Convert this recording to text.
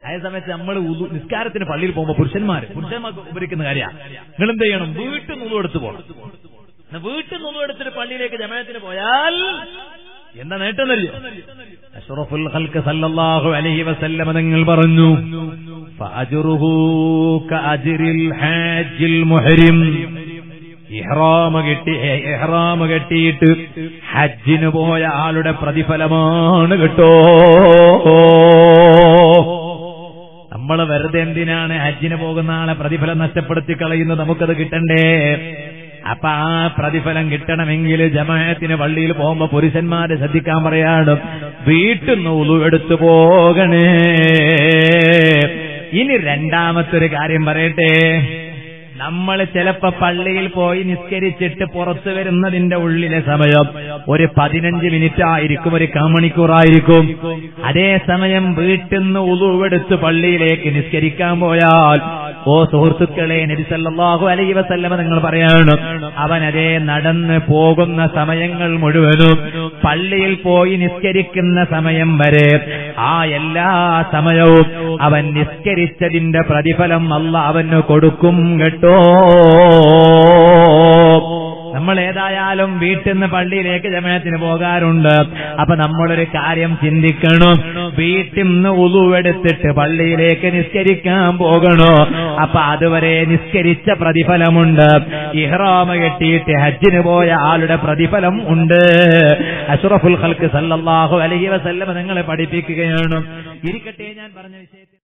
അതേ സമയത്ത് നമ്മൾ നിസ്കാരത്തിന് പള്ളിയിൽ പോകുമ്പോൾ പുരുഷന്മാർ പുരുഷന്മാർക്ക് ഉപരിക്കുന്ന കാര്യമാണ് നിങ്ങൾ എന്ത് ചെയ്യണം വീട്ടിൽ നിന്ന് എടുത്തു പോകണം എന്നാ വീട്ടിൽ നിന്ന് എടുത്തിട്ട് പള്ളിയിലേക്ക് ജമയത്തിന് പോയാൽ എന്താ നേട്ടമെന്നറിയോ അഷ്റഫുൽ ഖൽക്ക് സല്ലല്ലാഹു അലൈഹി വസല്ലമ നിങ്ങൾ പറഞ്ഞു ഫഅജ്റുഹു കഅജ്രിൽ ഹാജിൽ മുഹരിം ഇഹ്റാമ കെട്ടി ഇഹ്റാമ കെട്ടിയിട്ട് ഹജ്ജിന് പോയ ആളുടെ പ്രതിഫലമാണ് കേട്ടോ നമ്മൾ വെറുതെ എന്തിനാണ് ഹജ്ജിന് പോകുന്ന ആളെ പ്രതിഫലം നഷ്ടപ്പെടുത്തി കളയുന്നത് നമുക്കത് കിട്ടണ്ടേ അപ്പൊ ആ പ്രതിഫലം കിട്ടണമെങ്കിൽ ജമാഅത്തിന് പള്ളിയിൽ പോകുമ്പോ പുരുഷന്മാരെ ശ്രദ്ധിക്കാൻ പറയാണ് വീട്ടിൽ നിന്ന് ഉളുവെടുത്തു പോകണേ ഇനി രണ്ടാമത്തൊരു കാര്യം പറയട്ടെ നമ്മൾ ചിലപ്പോ പള്ളിയിൽ പോയി നിസ്കരിച്ചിട്ട് പുറത്തു വരുന്നതിന്റെ ഉള്ളിലെ സമയം ഒരു പതിനഞ്ച് മിനിറ്റ് ആയിരിക്കും ഒരു കാമണിക്കൂറായിരിക്കും അതേ സമയം വീട്ടിൽ നിന്ന് ഉളുവെടുത്ത് പള്ളിയിലേക്ക് നിസ്കരിക്കാൻ പോയാൽ ഓ സുഹൃത്തുക്കളെ നബിസല്ലാഹു അലൈ വസല്ലമ നിങ്ങൾ പറയാണ് അവൻ അതേ നടന്ന് പോകുന്ന സമയങ്ങൾ മുഴുവനും പള്ളിയിൽ പോയി നിസ്കരിക്കുന്ന സമയം വരെ ആ എല്ലാ സമയവും അവൻ നിസ്കരിച്ചതിന്റെ പ്രതിഫലം അല്ല അവന് കൊടുക്കും കേട്ടോ നമ്മൾ ഏതായാലും വീട്ടിൽ നിന്ന് പള്ളിയിലേക്ക് ജമയത്തിന് പോകാറുണ്ട് അപ്പൊ നമ്മളൊരു കാര്യം ചിന്തിക്കണം വീട്ടിൽ നിന്ന് ഉളുവെടുത്തിട്ട് പള്ളിയിലേക്ക് നിസ്കരിക്കാൻ പോകണോ അപ്പൊ അതുവരെ നിസ്കരിച്ച പ്രതിഫലമുണ്ട് ഇഹ്റാമ കെട്ടിയിട്ട് ഹജ്ജിന് പോയ ആളുടെ പ്രതിഫലം ഉണ്ട് അഷ്റഫുൽ ഖൽക്ക് സല്ലല്ലാഹു അലൈഹി വസല്ലം നിങ്ങളെ പഠിപ്പിക്കുകയാണ് ഇരിക്കട്ടെ ഞാൻ പറഞ്ഞ വിഷയത്തിൽ